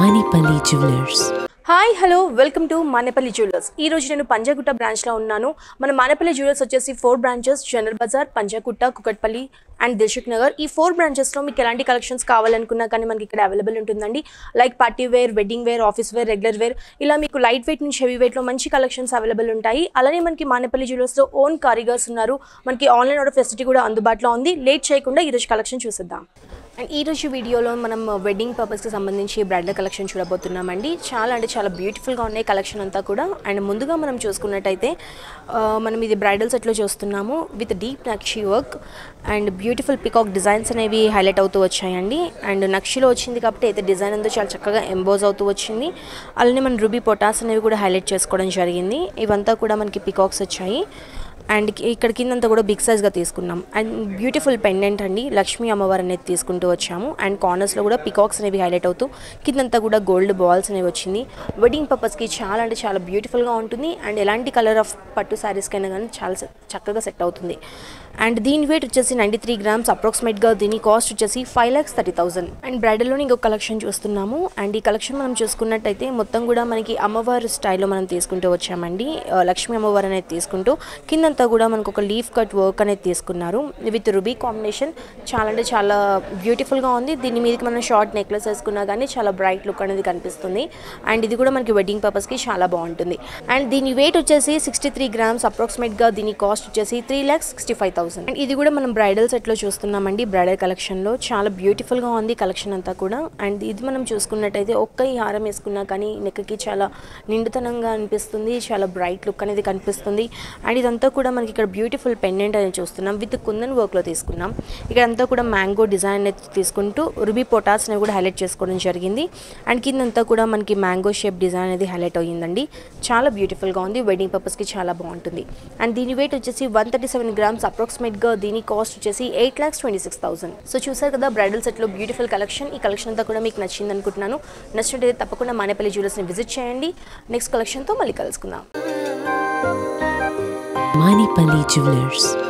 Manipali Jewelers. Hi hello welcome to Manepalli jewellers ఈ రోజు నేను పంజాగుట్ట బ్రాంచ్లో ఉన్నాను మన మానేపల్లి జ్యువెలర్స్ వచ్చేసి four branches General Bazaar Panjagutta Kukatpally and Dilsukhnagar ఈ ఫోర్ బ్రాంచెస్లో మీకు ఎలాంటి కలెక్షన్స్ కావాలనుకున్నా కానీ మనకి ఇక్కడ అవైలబుల్ ఉంటుందండి like party wear wedding wear office wear regular wear ఇలా మీకు లైట్ వెయిట్ నుంచి హెవీ వెయిట్లో మంచి కలెక్షన్స్ అవైలబుల్ ఉంటాయి అలానే మనకి మానేపల్లి జ్యువెలర్స్లో ఓన్ కారిగర్స్ ఉన్నారు మనకి ఆన్లైన్ ఆర్డర్ ఫెసిలిటీ కూడా అందుబాటులో ఉంది లేట్ చేయకుండా ఈరోజు కలెక్షన్ చూసేద్దాం అండ్ ఈ రోజు వీడియోలో మనం వెడ్డింగ్ పర్పస్కి సంబంధించి బ్రైడల్ కలెక్షన్ చూడబోతున్నామండి చాలా అంటే చాలా బ్యూటిఫుల్గా ఉన్నాయి కలెక్షన్ అంతా కూడా అండ్ ముందుగా మనం చూసుకున్నట్టయితే ఆ, మనం ఇది బ్రైడల్ సెట్లో చూస్తున్నాము with deep nakshi work and beautiful peacock designs అనేవి హైలైట్ అవుతూ వచ్చాయండి అండ్ నక్షిలో వచ్చింది కాబట్టి అయితే డిజైన్ అంతా చాలా చక్కగా ఎంబోజ్ అవుతూ వచ్చింది అలానే మన రూబీ పొటాస్ అనేవి కూడా హైలైట్ చేసుకోవడం జరిగింది ఇవంతా కూడా మనకి పికాక్స్ వచ్చాయి అండ్ కి- ఇక్కడ కిందంతా కూడా బిగ్ సైజ్గా తీసుకున్నాం అండ్ బ్యూటిఫుల్ పెండెంట్ అండి లక్ష్మీ అమ్మవారు అనేది తీసుకుంటూ వచ్చాము అండ్ కార్నర్స్లో కూడా పికాక్స్ అనేవి హైలైట్ అవుతూ కిందంతా కూడా గోల్డ్ బాల్స్ అనేవి వచ్చింది వెడ్డింగ్ పర్పస్కి చాలా అంటే చాలా బ్యూటిఫుల్గా ఉంటుంది అండ్ ఎలాంటి కలర్ ఆఫ్ పట్టు శారీస్కైనా కానీ చాలా సె- చక్కగా సెట్ అవుతుంది అండ్ దీని వెయిట్ వచ్చేసి నైంటీ త్రీ గ్రామ్స్ అప్రాక్సిమేట్గా దీని కాస్ట్ వచ్చేసి five lakhs thirty thousand and బ్రైడల్లోని ఇంకొక కలెక్షన్ చూస్తున్నాము అండ్ ఈ కలెక్షన్ మనం చూసుకున్నట్టయితే మొత్తం కూడా మనకి అమ్మవారి స్టైల్లో మనం తీసుకుంటూ వచ్చామండి ఆ, లక్ష్మీ అమ్మవారు అనేది తీసుకుంటూ కిందంతా కూడా మనకు ఒక లీఫ్ కట్ వర్క్ అనేది తీసుకున్నారు విత్ రుబీ కాంబినేషన్ చాలా అంటే చాలా బ్యూటిఫుల్గా ఉంది దీని మీదకి మనం షార్ట్ నెక్లెస్ వేసుకున్నా కానీ చాలా బ్రైట్ లుక్ అనేది కనిపిస్తుంది అండ్ ఇది కూడా మనకి వెడ్డింగ్ పర్పస్కి చాలా బాగుంటుంది అండ్ దీని వెయిట్ వచ్చేసి సిక్స్టీ త్రీ గ్రామ్స్ అప్రాక్సిమేట్గా దీని కాస్ట్ వచ్చేసి three lakhs sixty five thousand and ఇది కూడా మనం బ్రైడల్ సెట్లో చూస్తున్నామండి బ్రైడల్ కలెక్షన్లో చాలా బ్యూటిఫుల్గా ఉంది కలెక్షన్ అంతా కూడా అండ్ ఇది మనం చూసుకున్నట్టయితే ఒక్క ఈ హారం వేసుకున్నా కానీ నెక్కి చాలా నిండుతనంగా అనిపిస్తుంది చాలా బ్రైట్ లుక్ అనేది కనిపిస్తుంది అండ్ ఇదంతా కూడా మనకి ఇక్కడ బ్యూటిఫుల్ పెండెంట్ అనేది చూస్తున్నాం విత్ కుందన్ వర్క్లో తీసుకున్నాం ఇక్కడ అంతా కూడా మ్యాంగో డిజైన్ అనేది తీసుకుంటూ రుబీ పొటాస్ అనేవి కూడా హైలైట్ చేసుకోవడం జరిగింది అండ్ కిందంతా కూడా మనకి మ్యాంగో షేప్ డిజైన్ అనేది హైలైట్ అయ్యిందండి చాలా బ్యూటిఫుల్గా ఉంది వెడ్డింగ్ పర్పస్కి చాలా బాగుంటుంది అండ్ దీని వెయిట్ వచ్చేసి వన్ థర్టీ సెవెన్ గ్రామ్స్ అప్రాక్సిమేట్గా దీని కాస్ట్ వచ్చేసి eight lakhs twenty six thousand so చూసారు కదా బ్రైడల్ సెట్లో బ్యూటిఫుల్ కలెక్షన్ ఈ కలెక్షన్ అంతా కూడా మీకు నచ్చింది అనుకుంటున్నాను నచ్చినట్టయితే తప్పకుండా మానేపల్లి జ్యువెలర్స్ని విజిట్ చేయండి నెక్స్ట్ కలెక్షన్తో మళ్ళీ కలుసుకుందాం Manipali Jewelers.